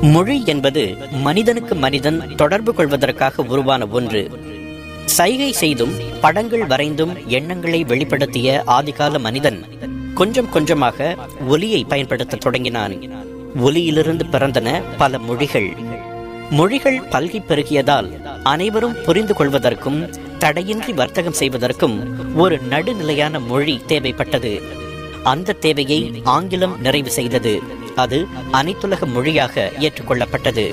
மொழி என்பது மனிதனுக்கு மனிதன் தொடர்பு கொள்வதற்காக உருவான ஒன்று சைகை செய்தும் படங்கள் வரைந்தும் எண்ணங்களை வெளிப்படுத்திய ஆதிகால மனிதன் கொஞ்சம் கொஞ்சமாக ஒலியை பயன்படுத்த தொடங்கினான் ஒலியிலிருந்து பிறந்தன பல மொழிகள் மொழிகள் பல்கி பெருகியதால் அனைவரும் புரிந்து கொள்வதற்கும் தடையின்றி வர்த்தகம் செய்வதற்கும் ஒரு நடுநிலையான மொழி தேவைப்பட்டது அந்த தேவையை ஆங்கிலம் நிறைவு செய்தது அது அனைத்துலக மொழியாக ஏற்றுக்கொள்ளப்பட்டது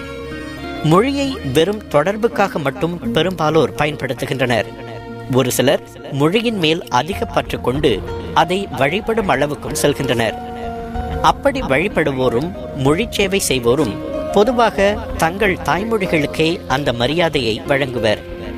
மொழியை வெறும் தொடர்புக்காக மட்டும் பெரும்பாலோர் பயன்படுத்துகின்றனர் ஒரு சிலர் மொழியின் மேல் அதிக பற்று கொண்டு அதை வழிபடும் அளவுக்கும் செல்கின்றனர் அப்படி வழிபடுவோரும் மொழி சேவை செய்வோரும் பொதுவாக தங்கள் தாய்மொழிகளுக்கே அந்த மரியாதையை வழங்குவர்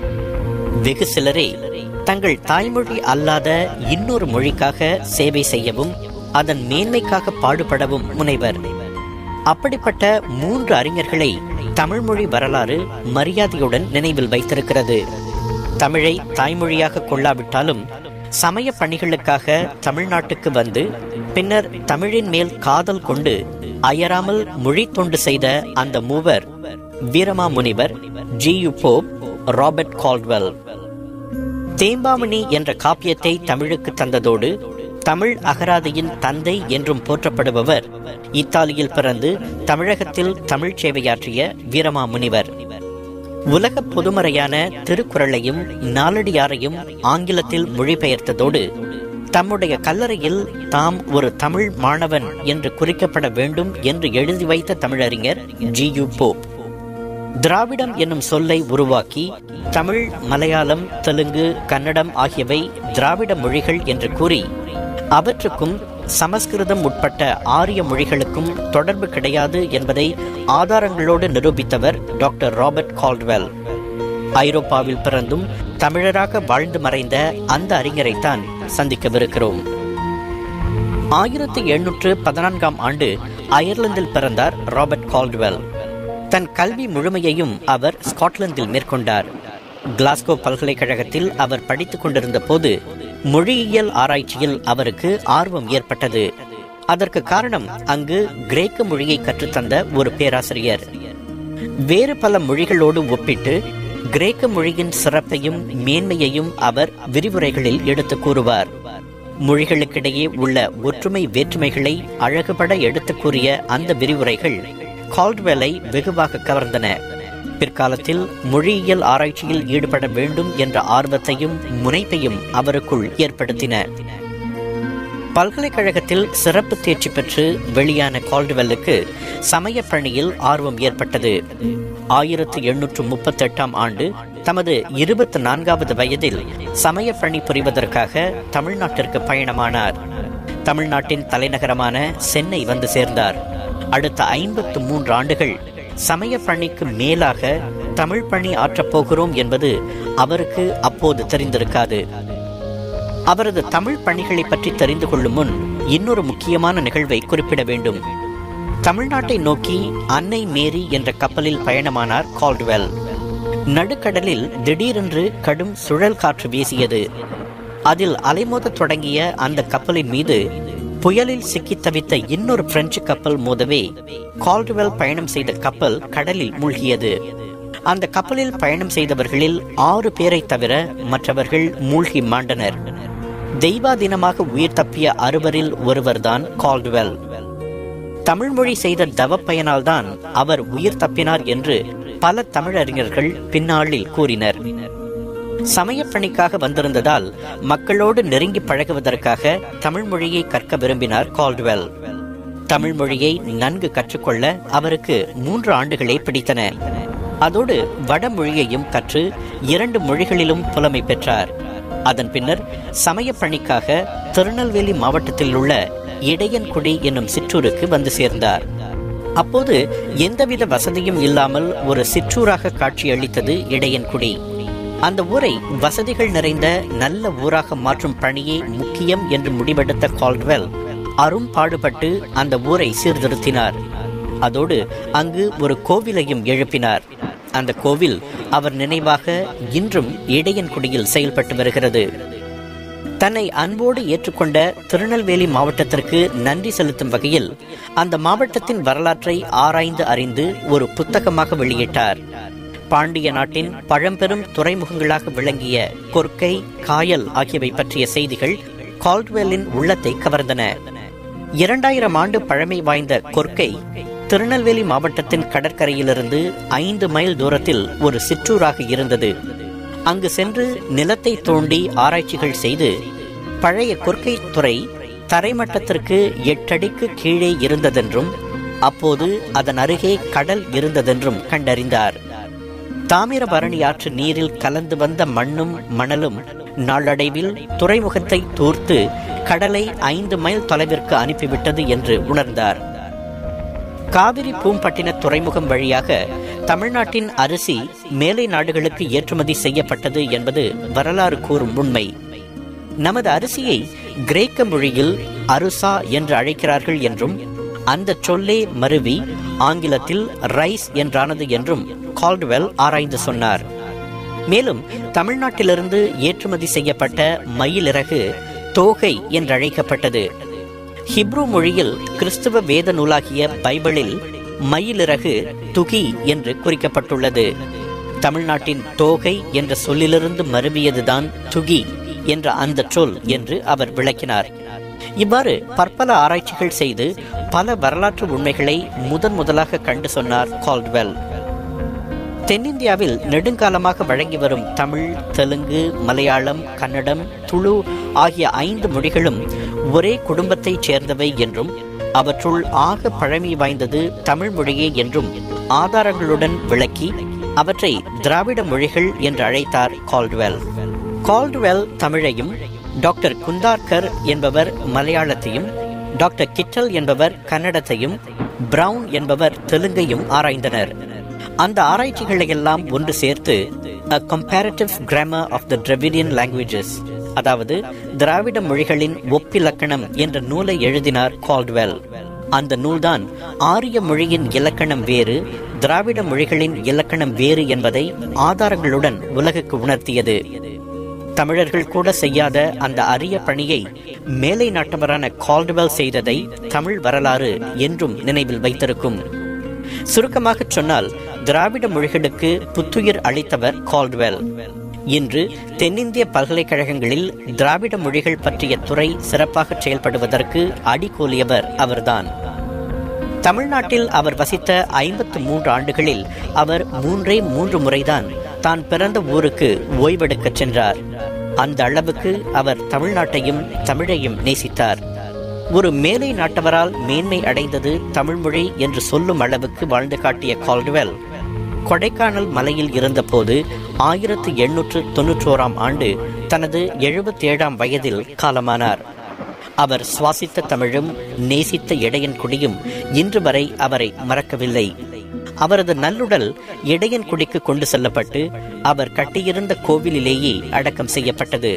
வெகு சிலரே தங்கள் தாய்மொழி அல்லாத இன்னொரு மொழிக்காக சேவை செய்யவும் அதன் மேன்மைக்காக பாடுபடவும் முனைவர் அப்படிப்பட்ட மூன்று அறிஞர்களை தமிழ்மொழி வரலாறு மரியாதையுடன் நினைவில் வைத்திருக்கிறது தமிழை தாய்மொழியாக கொள்ளாவிட்டாலும் சமய பணிகளுக்காக தமிழ்நாட்டுக்கு வந்து பின்னர் தமிழின் மேல் காதல் கொண்டு அயராமல் மொழி தொண்டு செய்த அந்த மூவர் Veerama Munivar G U Pope Robert Caldwell Thembavani என்ற காப்பியத்தை தமிழுக்கு தந்ததோடு தமிழ் அகராதியின் தந்தை என்றும் போற்றப்படுபவர் இத்தாலியில் பிறந்து தமிழகத்தில் தமிழ் சேவையாற்றிய வீரமா முனிவர் உலக பொதுமறையான திருக்குறளையும் நாலடியாரையும் ஆங்கிலத்தில் மொழிபெயர்த்ததோடு தம்முடைய கல்லறையில் தாம் ஒரு தமிழ் மாணவன் என்று குறிக்கப்பட வேண்டும் என்று எழுதி வைத்த தமிழறிஞர் ஜி யு போப் திராவிடம் என்னும் சொல்லை உருவாக்கி தமிழ் மலையாளம் தெலுங்கு கன்னடம் ஆகியவை திராவிட மொழிகள் என்று கூறி அவற்றுக்கும் சமஸ்கிருதம் உட்பட்ட ஆரிய மொழிகளுக்கும் தொடர்பு கிடையாது என்பதை ஆதாரங்களோடு நிரூபித்தவர் டாக்டர் ராபர்ட் கால்ட்வெல் ஐரோப்பாவில் பிறந்தும் தமிழராக வாழ்ந்து மறைந்த அந்த அறிஞரைத்தான் சந்திக்கவிருக்கிறோம் ஆயிரத்தி எண்ணூற்று பதினான்காம் ஆண்டு அயர்லாந்தில் பிறந்தார் ராபர்ட் கால்ட்வெல் தன் கல்வி முழுமையையும் அவர் ஸ்காட்லாந்தில் மேற்கொண்டார் கிளாஸ்கோ பல்கலைக்கழகத்தில் அவர் படித்துக் கொண்டிருந்த போது மொழியியல் ஆராய்ச்சியில் அவருக்கு ஆர்வம் ஏற்பட்டது அதற்கு காரணம் அங்கு கிரேக்க மொழியை கற்றுத்தந்த ஒரு பேராசிரியர் வேறு பல மொழிகளோடு ஒப்பிட்டு கிரேக்க மொழியின் சிறப்பையும் மேன்மையையும் அவர் விரிவுரைகளில் எடுத்து கூறுவார் மொழிகளுக்கிடையே உள்ள ஒற்றுமை வேற்றுமைகளை அழகுபட எடுத்து கூறிய அந்த விரிவுரைகள் கால்ட்வெலை வெகுவாக கவர்ந்தன பிற்காலத்தில் மொழியியல் ஆராய்ச்சியில் ஈடுபட வேண்டும் என்ற ஆர்வத்தையும் முனைப்பையும் அவருக்குள் ஏற்படுத்தின பல்கலைக்கழகத்தில் சிறப்பு தேர்ச்சி பெற்று வெளியான கால்டுவெல்லுக்கு சமய பணியில் ஆர்வம் ஏற்பட்டது ஆயிரத்தி எண்ணூற்று முப்பத்தி எட்டாம் ஆண்டு தமது இருபத்தி நான்காவது வயதில் சமய பணி புரிவதற்காக தமிழ்நாட்டிற்கு பயணமானார் தமிழ்நாட்டின் தலைநகரமான சென்னை வந்து சேர்ந்தார் அடுத்த ஐம்பத்து மூன்று ஆண்டுகள் சமய பணிக்கு மேலாக தமிழ் பணி ஆற்றப் போகிறோம் என்பது அவருக்கு அப்போது தெரிந்திருக்காது அவரது தமிழ் பணிகளை பற்றி தெரிந்து கொள்ளும் முன் இன்னொரு முக்கியமான நிகழ்வை குறிப்பிட வேண்டும் தமிழ்நாட்டை நோக்கி அன்னை மேரி என்ற கப்பலில் பயணமானார் கால்ட்வெல் நடுக்கடலில் திடீரென்று கடும் சுழல் காற்று வீசியது அதில் அலைமோதத் தொடங்கிய அந்த கப்பலின் மீது புயலில் சிக்கித் தவித்த இன்னொரு பிரெஞ்சு கப்பல் மோதவே கால்டுவெல் பயணம் செய்த கப்பல் கடலில் மூழ்கியது அந்த கப்பலில் பயணம் செய்தவர்களில் ஆறு பேரை தவிர மற்றவர்கள் மூழ்கி மாண்டனர் தெய்வாதீனமாக உயிர் தப்பிய அறுவரில் ஒருவர்தான் கால்டுவெல் தமிழ்மொழி செய்த தவப்பயனால்தான் அவர் உயிர் தப்பினார் என்று பல தமிழறிஞர்கள் பின்னாளில் கூறினர் சமய பணிக்காக வந்திருந்ததால் மக்களோடு நெருங்கி பழகுவதற்காக தமிழ் மொழியை கற்க விரும்பினார் கால்டுவெல் தமிழ் மொழியை நன்கு கற்றுக்கொள்ள அவருக்கு மூன்று ஆண்டுகளே பிடித்தன அதோடு வடமொழியையும் கற்று இரண்டு மொழிகளிலும் புலமை பெற்றார் அதன் பின்னர் சமய பணிக்காக திருநெல்வேலி மாவட்டத்தில் உள்ள இடையன்குடி என்னும் சிற்றூருக்கு வந்து சேர்ந்தார் அப்போது எந்தவித வசதியும் இல்லாமல் ஒரு சிற்றூராக காட்சியளித்தது இடையன்குடி அந்த ஊரை வசதிகள் நிறைந்த நல்ல ஊராக மாற்றும் பணியே முக்கியம் என்று முடிவெடுத்த கால்ட்வெல் அரும் பாடுபட்டு அந்த ஊரை சீர்திருத்தினார் அதோடு அங்கு ஒரு கோவிலையும் எழுப்பினார் அந்த கோவில் அவர் நினைவாக இன்றும் இடையன்குடியில் செயல்பட்டு வருகிறது தன்னை அன்போடு ஏற்றுக்கொண்ட திருநெல்வேலி மாவட்டத்திற்கு நன்றி செலுத்தும் வகையில் அந்த மாவட்டத்தின் வரலாற்றை ஆராய்ந்து அறிந்து ஒரு புத்தகமாக வெளியிட்டார் பாண்டிய நாட்டின் பழம்பெரும் துறைமுகங்களாக விளங்கிய கொர்க்கை காயல் ஆகியவை பற்றிய செய்திகள் கால்ட்வெல்லின் உள்ளத்தை கவர்ந்தன இரண்டாயிரம் ஆண்டு பழமை வாய்ந்த கொர்க்கை திருநெல்வேலி மாவட்டத்தின் கடற்கரையிலிருந்து ஐந்து மைல் தூரத்தில் ஒரு சிற்றூராக இருந்தது அங்கு சென்று நிலத்தை தோண்டி ஆராய்ச்சிகள் செய்து பழைய கொர்க்கை துறை தரைமட்டத்திற்கு எட்டடிக்கு கீழே இருந்ததென்றும் அப்போது அதன் அருகே கடல் இருந்ததென்றும் கண்டறிந்தார் தாமிரபரணி ஆற்று நீரில் கலந்து வந்த மண்ணும் மணலும் நாளடைவில் துறைமுகத்தை தூர்த்து கடலை ஐந்து மைல் தொலைவிற்கு அனுப்பிவிட்டது என்று உணர்ந்தார் காவிரி பூம்பட்டின துறைமுகம் வழியாக தமிழ்நாட்டின் அரிசி மேலை நாடுகளுக்கு ஏற்றுமதி செய்யப்பட்டது என்பது வரலாறு கூறும் உண்மை நமது அரிசியை கிரேக்க மொழியில் அருசா என்று அழைக்கிறார்கள் என்றும் அந்த சொல்லே மருவி ஆங்கிலத்தில் ரைஸ் என்றானது என்றும் கால்டுவெல் ஆராய்ந்து சொன்னார் மேலும் தமிழ்நாட்டிலிருந்து ஏற்றுமதி செய்யப்பட்ட மயிலிறகு தோகை என்றழைக்கப்பட்டது ஹிப்ரு மொழியில் கிறிஸ்துவ வேத நூலாகிய பைபிளில் மயிலிறகு துகி என்று குறிக்கப்பட்டுள்ளது தமிழ்நாட்டின் தோகை என்ற சொல்லிலிருந்து மருவியதுதான் துகி என்ற அந்த சொல் என்று அவர் விளக்கினார் இவ்வாறு பற்பல ஆராய்ச்சிகள் செய்து பல வரலாற்று உண்மைகளை முதன் முதலாக கண்டு சொன்னார் கால்ட்வெல் தென்னிந்தியாவில் நெடுங்காலமாக வழங்கி வரும் தமிழ் தெலுங்கு மலையாளம் கன்னடம் துளு ஆகிய ஐந்து மொழிகளும் ஒரே குடும்பத்தைச் சேர்ந்தவை என்றும் அவற்றுள் ஆக பழமை வாய்ந்தது தமிழ் மொழியே என்றும் ஆதாரங்களுடன் விளக்கி அவற்றை திராவிட மொழிகள் என்று அழைத்தார் கால்டுவெல் கால்டுவெல் தமிழையும் டாக்டர் குந்தார்கர் என்பவர் மலையாளத்தையும் டாக்டர் கிட்டல் என்பவர் கன்னடத்தையும் பிரவுன் என்பவர் தெலுங்கையும் ஆராய்ந்தனர் அந்த ஆராய்ச்சிகளை எல்லாம் ஒன்று சேர்த்து a comparative grammar of the Dravidian languages அதாவது திராவிட மொழிகளின் ஒப்பிலக்கணம் என்ற நூலை எழுதினார் கால்ட்வெல் அந்த நூல்தான் ஆரிய மொழியின் இலக்கணம் வேறு திராவிட மொழிகளின் இலக்கணம் வேறு என்பதை ஆதாரங்களுடன் உலகுக்கு உணர்த்தியது தமிழர்கள் கூட செய்யாத அந்த அரிய பணியை மேலை நாட்டவரான கால்டுவெல் செய்ததை தமிழ் வரலாறு என்றும் நினைவில் வைத்திருக்கும் சுருக்கமாக சொன்னால் திராவிட மொழிகளுக்கு புத்துயிர் அளித்தவர் கால்டுவெல் இன்று தென்னிந்திய பல்கலைக்கழகங்களில் திராவிட மொழிகள் பற்றிய துறை சிறப்பாக செயல்படுவதற்கு அடிகோலியவர் அவர்தான் தமிழ்நாட்டில் அவர் வசித்த ஐம்பத்து மூன்று ஆண்டுகளில் அவர் மூன்றே மூன்று முறைதான் தான் பிறந்த ஊருக்கு ஓய்வெடுக்கச் சென்றார் அந்த அளவுக்கு அவர் தமிழ்நாட்டையும் தமிழையும் நேசித்தார் ஒரு மேலை நாட்டவரால் மேன்மை அடைந்தது தமிழ்மொழி என்று சொல்லும் அளவுக்கு வாழ்ந்து காட்டிய கால்டுவெல் கொடைக்கானல் மலையில் இருந்தபோது ஆயிரத்து எண்ணூற்று தொன்னூற்றோராம் ஆண்டு தனது எழுபத்தேழாம் வயதில் காலமானார் அவர் சுவாசித்த தமிழும் நேசித்த இடையன் குடியும் இன்று வரை அவரை மறக்கவில்லை அவரது நல்லுடல் இடையன் குடிக்கு கொண்டு செல்லப்பட்டு அவர் கட்டியிருந்த கோவிலிலேயே அடக்கம் செய்யப்பட்டது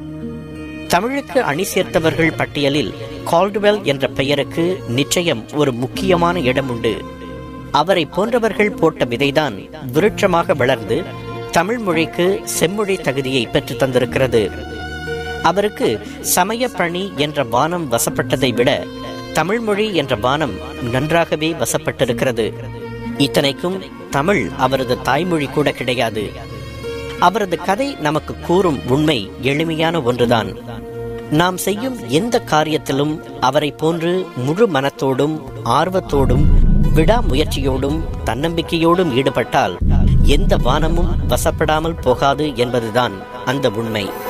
தமிழுக்கு அணி சேர்த்தவர்கள் பட்டியலில் கால்டுவெல் என்ற பெயருக்கு நிச்சயம் ஒரு முக்கியமான இடம் உண்டு அவரை போன்றவர்கள் போட்ட விதைதான் விருட்சமாக வளர்ந்து தமிழ் மொழிக்கு செம்மொழி தகுதியை பெற்று தந்திருக்கிறது அவருக்கு சமய பணி என்ற பானம் வசப்பட்டதை விட தமிழ்மொழி என்ற பானம் நன்றாகவே வசப்பட்டிருக்கிறது இத்தனைக்கும் தமிழ் அவரது தாய்மொழி கூட கிடையாது அவரது கதை நமக்கு கூறும் உண்மை எளிமையான ஒன்றுதான் நாம் செய்யும் எந்த காரியத்திலும் அவரை போன்று முழு மனத்தோடும் ஆர்வத்தோடும் விடாமுயற்சியோடும் தன்னம்பிக்கையோடும் ஈடுபட்டால் எந்த வானமும் வசப்படாமல் போகாது என்பதுதான் அந்த உண்மை